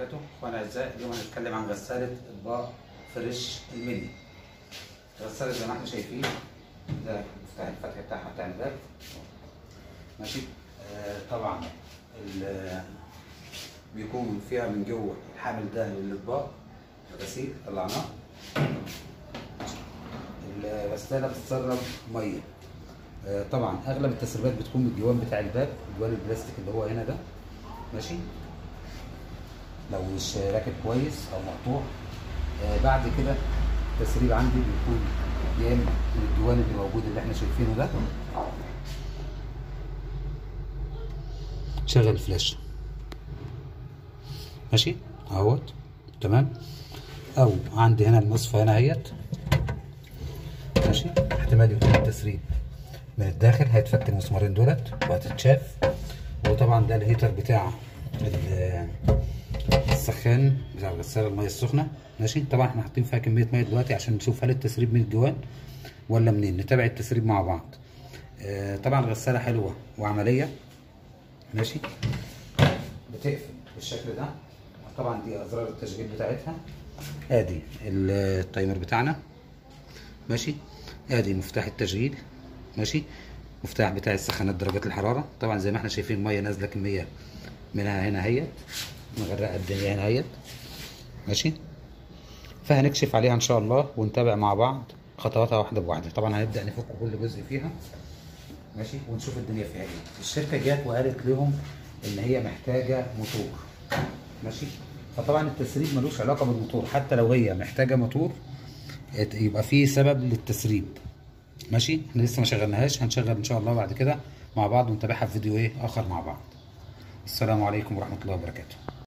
وبركاته اخوانا الاعزاء اليوم هنتكلم عن غسالة اطباق فريش الميني غسالة زي ما احنا شايفين ده مفتاح الفتح بتاعها بتاع الباب ماشي آه طبعا ال- بيكون فيها من جوه الحامل ده للاطباق الغسيل طلعناه الغسالة بتسرب ميه آه، طبعا اغلب التسريبات بتكون من الجوان بتاع الباب الجوان البلاستيك اللي هو هنا ده ماشي لو مش راكب كويس او مقطوع آه، بعد كده التسريب عندي بيكون يا اما من الجوان اللي موجود اللي احنا شايفينه ده شغل الفلاش ماشي اهوت تمام او عندي هنا المصفى هنا اهيت ماشي احتمال يكون التسريب من الداخل هيتفك المسمارين دولت وهتتشاف وطبعا ده الهيتر بتاع ال- السخان بتاع غسالة المية السخنة ماشي طبعا احنا حاطين فيها كمية مية دلوقتي عشان نشوف هل التسريب من الجوان ولا منين نتابع التسريب مع بعض آه طبعا الغسالة حلوة وعملية ماشي بتقفل بالشكل ده طبعا دي ازرار التشغيل بتاعتها ادي التايمر بتاعنا ماشي ادي مفتاح التشغيل ماشي مفتاح بتاع السخانات درجات الحراره طبعا زي ما احنا شايفين الميه نازله كميه منها هنا اهيت مغرقه الدنيا هنا اهيت ماشي فهنكشف عليها ان شاء الله ونتابع مع بعض خطواتها واحده بواحده طبعا هنبدا نفك كل جزء فيها ماشي ونشوف الدنيا فيها ايه الشركه جت وقالت لهم ان هي محتاجه موتور ماشي فطبعا التسريب ملوش علاقه بالموتور حتى لو هي محتاجه موتور يبقى في سبب للتسريب ماشي احنا لسه ما شغلناهاش هنشغل ان شاء الله بعد كده مع بعض ونتابعها في فيديو ايه اخر مع بعض السلام عليكم ورحمه الله وبركاته